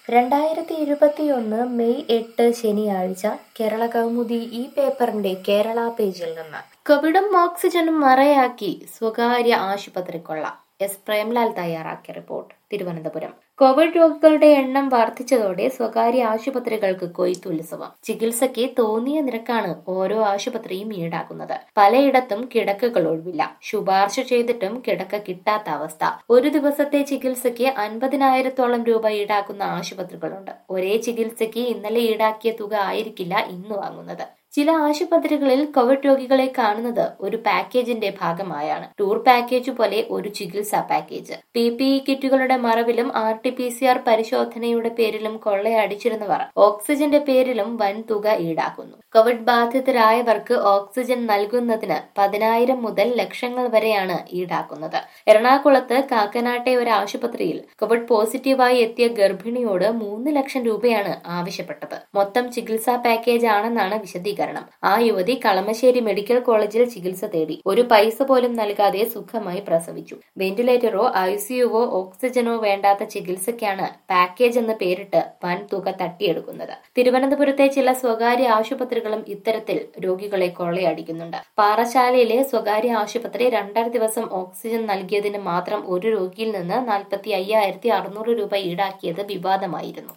രണ്ടായിരത്തി ഇരുപത്തിയൊന്ന് മെയ് എട്ട് ശനിയാഴ്ച കേരള കൗമുദി ഈ പേപ്പറിന്റെ കേരള പേജിൽ നിന്ന് കോവിഡും ഓക്സിജനും മറയാക്കി സ്വകാര്യ ആശുപത്രിക്കൊള്ള എസ് പ്രേംലാൽ തയ്യാറാക്കിയ റിപ്പോർട്ട് തിരുവനന്തപുരം കോവിഡ് രോഗികളുടെ എണ്ണം വർദ്ധിച്ചതോടെ സ്വകാര്യ ആശുപത്രികൾക്ക് കൊയ്ത്തുത്സവം ചികിത്സയ്ക്ക് തോന്നിയ നിരക്കാണ് ഓരോ ആശുപത്രിയും ഈടാക്കുന്നത് പലയിടത്തും കിടക്കകൾ ഒഴിവില്ല ശുപാർശ ചെയ്തിട്ടും കിടക്ക കിട്ടാത്ത അവസ്ഥ ഒരു ദിവസത്തെ ചികിത്സയ്ക്ക് അൻപതിനായിരത്തോളം രൂപ ഈടാക്കുന്ന ആശുപത്രികളുണ്ട് ഒരേ ചികിത്സയ്ക്ക് ഇന്നലെ ഈടാക്കിയ തുക ആയിരിക്കില്ല ഇന്ന് വാങ്ങുന്നത് ചില ആശുപത്രികളിൽ കോവിഡ് രോഗികളെ കാണുന്നത് ഒരു പാക്കേജിന്റെ ഭാഗമായാണ് ടൂർ പാക്കേജ് പോലെ ഒരു ചികിത്സാ പാക്കേജ് പി പി ഇ കിറ്റുകളുടെ മറവിലും R T P C R പരിശോധനയുടെ പേരിലും കൊള്ളയടിച്ചിരുന്നവർ ഓക്സിജന്റെ പേരിലും വൻ തുക ഈടാക്കുന്നു കോവിഡ് ബാധിതരായവർക്ക് ഓക്സിജൻ നൽകുന്നതിന് പതിനായിരം മുതൽ ലക്ഷങ്ങൾ വരെയാണ് ഈടാക്കുന്നത് എറണാകുളത്ത് കാക്കനാട്ടെ ഒരു ആശുപത്രിയിൽ കോവിഡ് പോസിറ്റീവായി എത്തിയ ഗർഭിണിയോട് മൂന്ന് ലക്ഷം രൂപയാണ് ആവശ്യപ്പെട്ടത് മൊത്തം ചികിത്സാ പാക്കേജ് ആണെന്നാണ് വിശദീകരണം വിശദീകരണം ആ യുവതി കളമശ്ശേരി മെഡിക്കൽ കോളേജിൽ ചികിത്സ തേടി ഒരു പൈസ പോലും നൽകാതെ സുഖമായി പ്രസവിച്ചു വെന്റിലേറ്ററോ ഐസിയുവോ ഓക്സിജനോ വേണ്ടാത്ത ചികിത്സയ്ക്കാണ് പാക്കേജ് എന്ന് പേരിട്ട് വൻ തുക തട്ടിയെടുക്കുന്നത് തിരുവനന്തപുരത്തെ ചില സ്വകാര്യ ആശുപത്രികളും ഇത്തരത്തിൽ രോഗികളെ കൊള്ളയടിക്കുന്നുണ്ട് പാറശാലയിലെ സ്വകാര്യ ആശുപത്രി രണ്ടര ദിവസം ഓക്സിജൻ നൽകിയതിന് മാത്രം ഒരു രോഗിയിൽ നിന്ന് നാൽപ്പത്തി അയ്യായിരത്തി അറുന്നൂറ് രൂപ ഈടാക്കിയത് വിവാദമായിരുന്നു